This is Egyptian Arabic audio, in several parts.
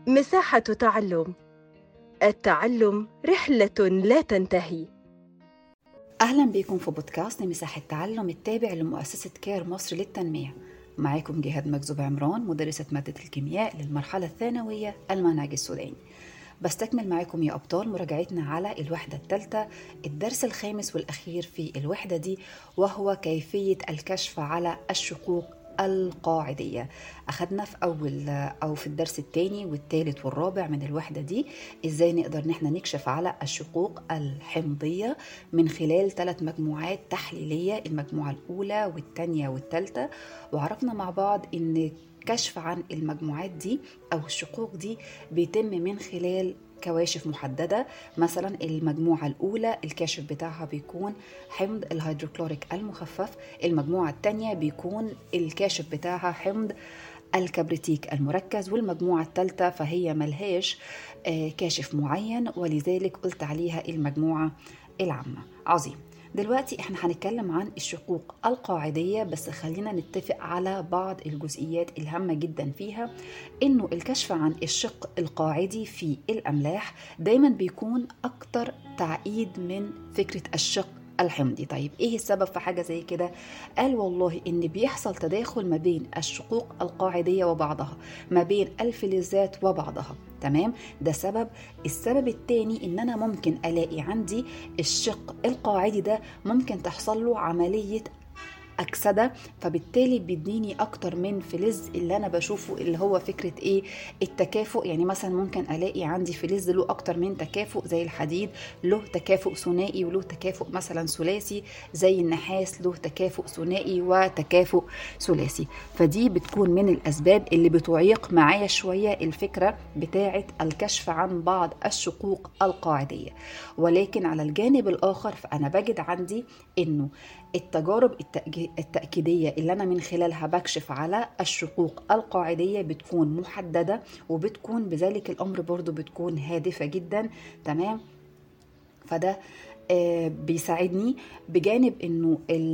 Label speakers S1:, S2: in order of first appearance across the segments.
S1: مساحة تعلم التعلم رحلة لا تنتهي
S2: أهلا بكم في بودكاست مساحة التعلم التابع لمؤسسة كير مصر للتنمية معاكم جهاد مكذوب عمران مدرسة مادة الكيمياء للمرحلة الثانوية المنهج السوداني بستكمل معاكم يا أبطال مراجعتنا على الوحدة الثالثة الدرس الخامس والأخير في الوحدة دي وهو كيفية الكشف على الشقوق القاعدية أخدنا في أول أو في الدرس الثاني والثالث والرابع من الوحدة دي إزاي نقدر نحن نكشف على الشقوق الحمضية من خلال ثلاث مجموعات تحليلية المجموعة الأولى والثانية والثالثة وعرفنا مع بعض إن كشف عن المجموعات دي أو الشقوق دي بيتم من خلال كواشف محددة مثلا المجموعة الأولى الكاشف بتاعها بيكون حمض الهيدروكلوريك المخفف المجموعة الثانية بيكون الكاشف بتاعها حمض الكبريتيك المركز والمجموعة الثالثة فهي ملهاش كاشف معين ولذلك قلت عليها المجموعة العامة عظيم دلوقتي احنا هنتكلم عن الشقوق القاعدية بس خلينا نتفق على بعض الجزئيات الهامة جدا فيها انه الكشف عن الشق القاعدي في الاملاح دايما بيكون اكتر تعقيد من فكرة الشق الحمضي طيب ايه السبب في حاجة زي كده قال والله ان بيحصل تداخل ما بين الشقوق القاعدية وبعضها ما بين الفلزات وبعضها تمام ده سبب السبب التاني ان انا ممكن الاقي عندي الشق القاعدي ده ممكن تحصل له عملية اكسده فبالتالي بيديني اكتر من فلز اللي انا بشوفه اللي هو فكره ايه التكافؤ يعني مثلا ممكن الاقي عندي فلز له اكتر من تكافؤ زي الحديد له تكافؤ ثنائي وله تكافؤ مثلا ثلاثي زي النحاس له تكافؤ ثنائي وتكافؤ ثلاثي فدي بتكون من الاسباب اللي بتعيق معايا شويه الفكره بتاعه الكشف عن بعض الشقوق القاعديه ولكن على الجانب الاخر فانا بجد عندي انه التجارب التأكيدية اللي أنا من خلالها بكشف على الشقوق القاعدية بتكون محددة وبتكون بذلك الأمر برضو بتكون هادفة جدا تمام فده بيساعدني بجانب انه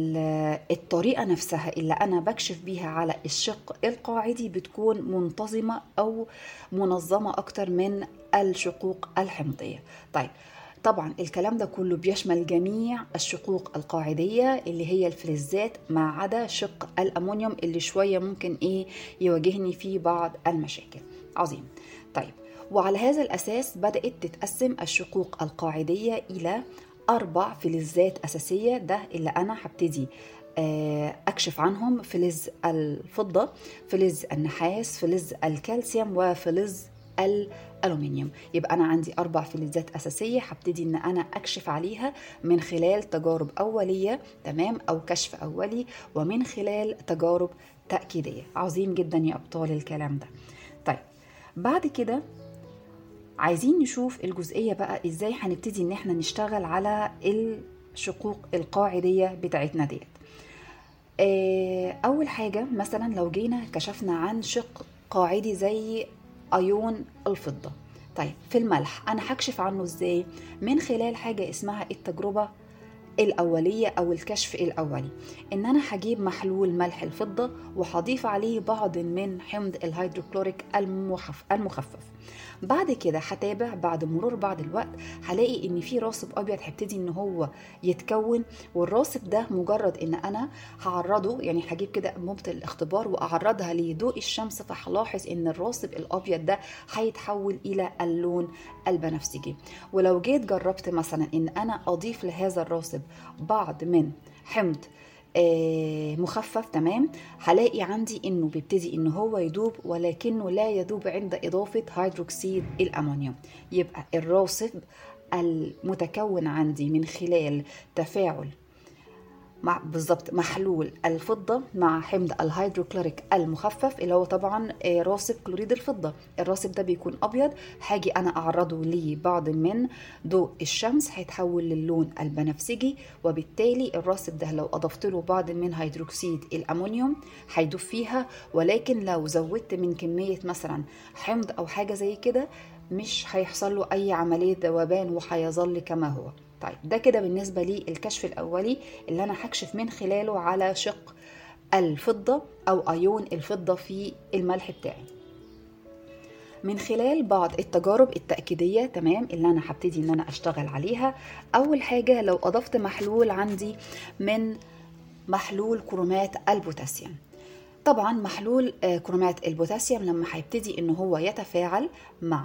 S2: الطريقه نفسها اللي انا بكشف بيها على الشق القاعدي بتكون منتظمه او منظمه اكتر من الشقوق الحمضيه طيب طبعا الكلام ده كله بيشمل جميع الشقوق القاعدية اللي هي الفلزات ما عدا شق الأمونيوم اللي شوية ممكن إيه يواجهني فيه بعض المشاكل عظيم طيب وعلى هذا الأساس بدأت تتقسم الشقوق القاعدية إلى أربع فلزات أساسية ده اللي أنا هبتدي أكشف عنهم فلز الفضة فلز النحاس فلز الكالسيوم وفلز الالومنيوم يبقى انا عندي اربع فلزات اساسيه هبتدي ان انا اكشف عليها من خلال تجارب اوليه تمام او كشف اولي ومن خلال تجارب تاكيديه عظيم جدا يا ابطال الكلام ده طيب بعد كده عايزين نشوف الجزئيه بقى ازاي هنبتدي ان احنا نشتغل على الشقوق القاعديه بتاعتنا ديت اول حاجه مثلا لو جينا كشفنا عن شق قاعدي زي ايون الفضه طيب في الملح انا هكشف عنه ازاي من خلال حاجه اسمها التجربه الأولية أو الكشف الأولي إن أنا هجيب محلول ملح الفضة وهضيف عليه بعض من حمض الهيدروكلوريك المخف المخفف بعد كده هتابع بعد مرور بعض الوقت هلاقي ان في راصب ابيض هيبتدي ان هو يتكون والراصب ده مجرد ان انا هعرضه يعني هجيب كده انبوبه الاختبار واعرضها لضوء الشمس فهلاحظ ان الراصب الابيض ده هيتحول الى اللون البنفسجي ولو جيت جربت مثلا ان انا اضيف لهذا الراصب بعض من حمض مخفف تمام هلاقي عندي انه بيبتدي ان هو يدوب ولكنه لا يدوب عند اضافه هيدروكسيد الامونيوم يبقى الراصب المتكون عندي من خلال تفاعل مع بالظبط محلول الفضة مع حمض الهيدروكلوريك المخفف اللي هو طبعا راصب كلوريد الفضة الراصب ده بيكون أبيض هاجي أنا أعرضه لبعض من ضوء الشمس هيتحول للون البنفسجي وبالتالي الراصب ده لو أضفت له بعض من هيدروكسيد الأمونيوم هيدوب فيها ولكن لو زودت من كمية مثلا حمض أو حاجة زي كده مش هيحصل له أي عملية ذوبان وهيظل كما هو طيب ده كده بالنسبة لي الكشف الأولي اللي أنا هكشف من خلاله على شق الفضة أو أيون الفضة في الملح بتاعي من خلال بعض التجارب التأكيدية تمام اللي أنا هبتدي إن أنا أشتغل عليها أول حاجة لو أضفت محلول عندي من محلول كرومات البوتاسيوم طبعا محلول آه، كرومات البوتاسيوم لما هيبتدي ان هو يتفاعل مع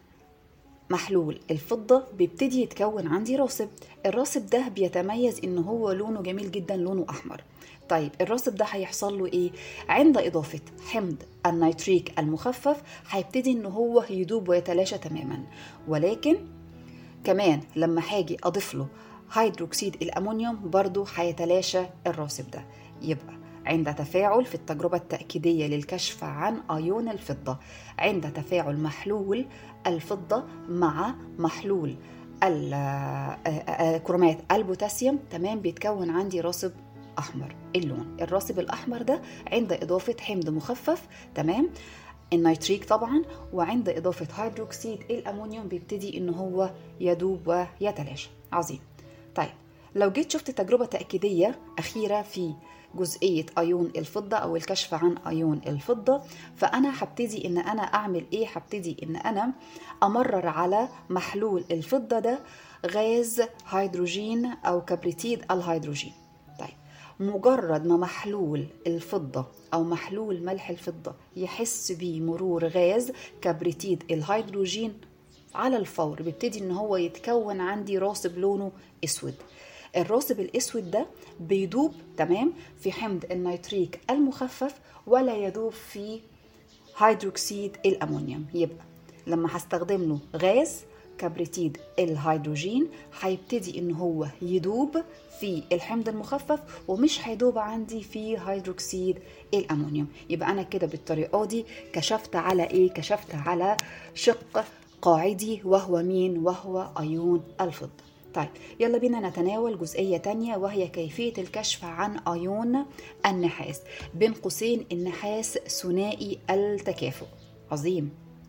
S2: محلول الفضة بيبتدي يتكون عندي راصب الراصب ده بيتميز ان هو لونه جميل جدا لونه احمر طيب الراصب ده هيحصل له ايه عند اضافة حمض النيتريك المخفف هيبتدي ان هو يدوب ويتلاشى تماما ولكن كمان لما هاجي اضيف له هيدروكسيد الامونيوم برضو هيتلاشى الراصب ده يبقى عند تفاعل في التجربة التأكيدية للكشف عن أيون الفضة عند تفاعل محلول الفضة مع محلول ال- آه، آه، كرومات البوتاسيوم تمام بيتكون عندي راصب أحمر اللون الراصب الأحمر ده عند إضافة حمض مخفف تمام النيتريك طبعا وعند إضافة هيدروكسيد الأمونيوم بيبتدي إن هو يدوب ويتلاشى عظيم طيب لو جيت شفت تجربة تأكيدية أخيرة في جزئية أيون الفضة أو الكشف عن أيون الفضة فأنا هبتدي إن أنا أعمل إيه هبتدي إن أنا أمرر على محلول الفضة ده غاز هيدروجين أو كبريتيد الهيدروجين طيب مجرد ما محلول الفضة أو محلول ملح الفضة يحس بمرور غاز كبريتيد الهيدروجين على الفور بيبتدي ان هو يتكون عندي راصب لونه اسود الراصب الاسود ده بيدوب تمام في حمض النيتريك المخفف ولا يدوب في هيدروكسيد الامونيوم يبقى لما هستخدم له غاز كبريتيد الهيدروجين هيبتدي ان هو يدوب في الحمض المخفف ومش هيدوب عندي في هيدروكسيد الامونيوم يبقى انا كده بالطريقه دي كشفت على ايه كشفت على شق قاعدي وهو مين وهو ايون الفضه طيب يلا بينا نتناول جزئية تانية وهي كيفية الكشف عن أيون النحاس بين قوسين النحاس ثنائي التكافؤ عظيم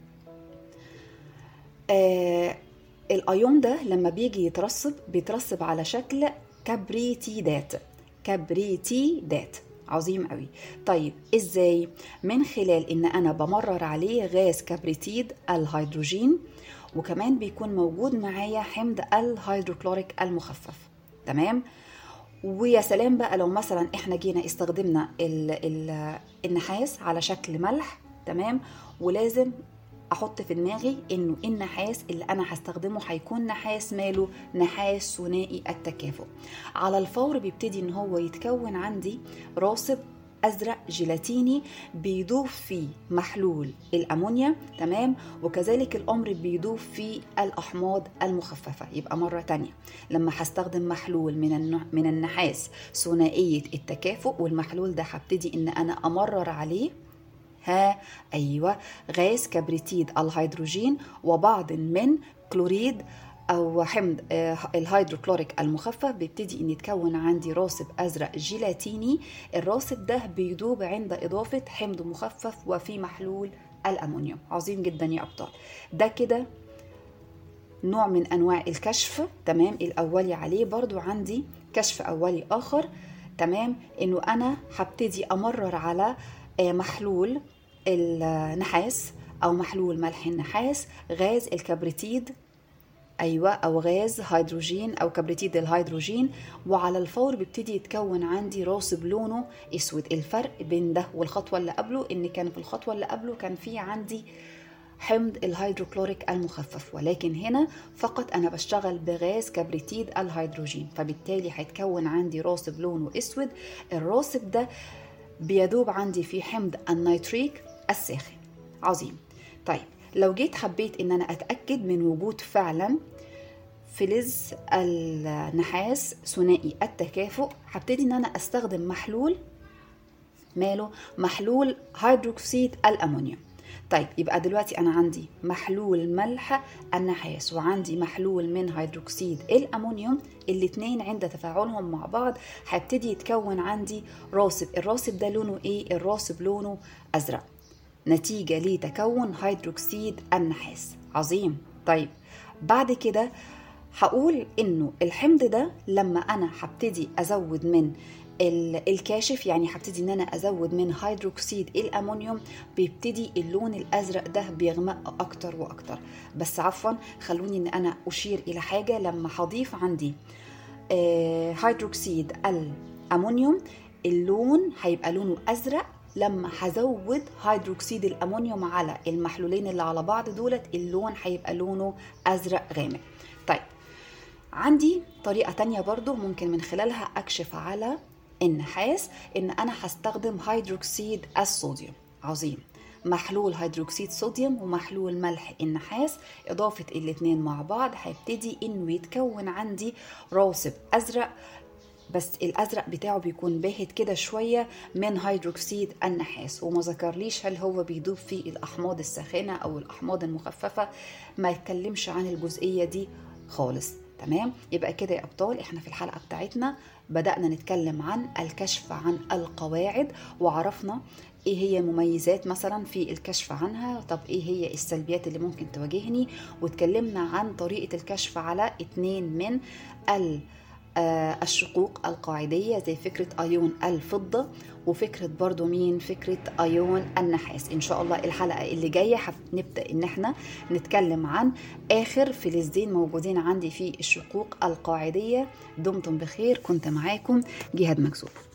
S2: آه الايون ده لما بيجي يترسب بيترسب على شكل كبريتيدات كبريتيدات عظيم قوي طيب ازاي من خلال ان انا بمرر عليه غاز كبريتيد الهيدروجين وكمان بيكون موجود معايا حمض الهيدروكلوريك المخفف تمام ويا سلام بقى لو مثلا احنا جينا استخدمنا ال ال النحاس على شكل ملح تمام ولازم احط في دماغي انه النحاس اللي انا هستخدمه هيكون نحاس ماله نحاس ثنائي التكافؤ على الفور بيبتدي ان هو يتكون عندي راصب ازرق جيلاتيني بيدوب في محلول الامونيا تمام وكذلك الامر بيدوب في الاحماض المخففه يبقى مره تانية لما هستخدم محلول من النح- من النحاس ثنائيه التكافؤ والمحلول ده هبتدي ان انا امرر عليه ها ايوه غاز كبريتيد الهيدروجين وبعض من كلوريد او حمض آه، الهيدروكلوريك المخفف بيبتدي ان يتكون عندي راصب ازرق جيلاتيني الراصب ده بيدوب عند اضافه حمض مخفف وفي محلول الامونيوم عظيم جدا يا ابطال ده كده نوع من انواع الكشف تمام الاولي عليه برضو عندي كشف اولي اخر تمام انه انا هبتدي امرر على آه، محلول النحاس او محلول ملح النحاس غاز الكبريتيد ايوه او غاز هيدروجين او كبريتيد الهيدروجين وعلى الفور بيبتدي يتكون عندي راصب لونه اسود الفرق بين ده والخطوه اللي قبله ان كان في الخطوه اللي قبله كان في عندي حمض الهيدروكلوريك المخفف ولكن هنا فقط انا بشتغل بغاز كبريتيد الهيدروجين فبالتالي هيتكون عندي راصب لونه اسود الراصب ده بيدوب عندي في حمض النيتريك الساخن عظيم طيب لو جيت حبيت ان انا اتاكد من وجود فعلا فلز النحاس ثنائي التكافؤ هبتدي ان انا استخدم محلول ماله محلول هيدروكسيد الامونيوم طيب يبقى دلوقتي انا عندي محلول ملح النحاس وعندي محلول من هيدروكسيد الامونيوم الاثنين عند تفاعلهم مع بعض هيبتدي يتكون عندي راصب الراصب ده لونه ايه الراصب لونه ازرق نتيجة لتكون هيدروكسيد النحاس عظيم طيب بعد كده هقول انه الحمض ده لما انا هبتدي ازود من ال- الكاشف يعني هبتدي ان انا ازود من هيدروكسيد الامونيوم بيبتدي اللون الازرق ده بيغمق اكتر واكتر بس عفوا خلوني ان انا اشير الى حاجه لما هضيف عندي آه، هيدروكسيد الامونيوم اللون هيبقى لونه ازرق لما هزود هيدروكسيد الامونيوم على المحلولين اللي على بعض دولت اللون هيبقى لونه ازرق غامق طيب عندي طريقة تانية برضو ممكن من خلالها أكشف على النحاس إن أنا هستخدم هيدروكسيد الصوديوم عظيم محلول هيدروكسيد صوديوم ومحلول ملح النحاس إضافة الاتنين مع بعض هيبتدي إنه يتكون عندي راصب أزرق بس الازرق بتاعه بيكون باهت كده شويه من هيدروكسيد النحاس وما ذكرليش هل هو بيدوب في الاحماض الساخنه او الاحماض المخففه ما يتكلمش عن الجزئيه دي خالص تمام يبقى كده يا ابطال احنا في الحلقه بتاعتنا بدانا نتكلم عن الكشف عن القواعد وعرفنا ايه هي مميزات مثلا في الكشف عنها طب ايه هي السلبيات اللي ممكن تواجهني واتكلمنا عن طريقه الكشف على اتنين من ال آه، الشقوق القاعدية زي فكرة أيون الفضة وفكرة برضو مين فكرة أيون النحاس إن شاء الله الحلقة اللي جاية هنبدأ إن احنا نتكلم عن آخر فلزين موجودين عندي في الشقوق القاعدية دمتم بخير كنت معاكم جهاد مكسوب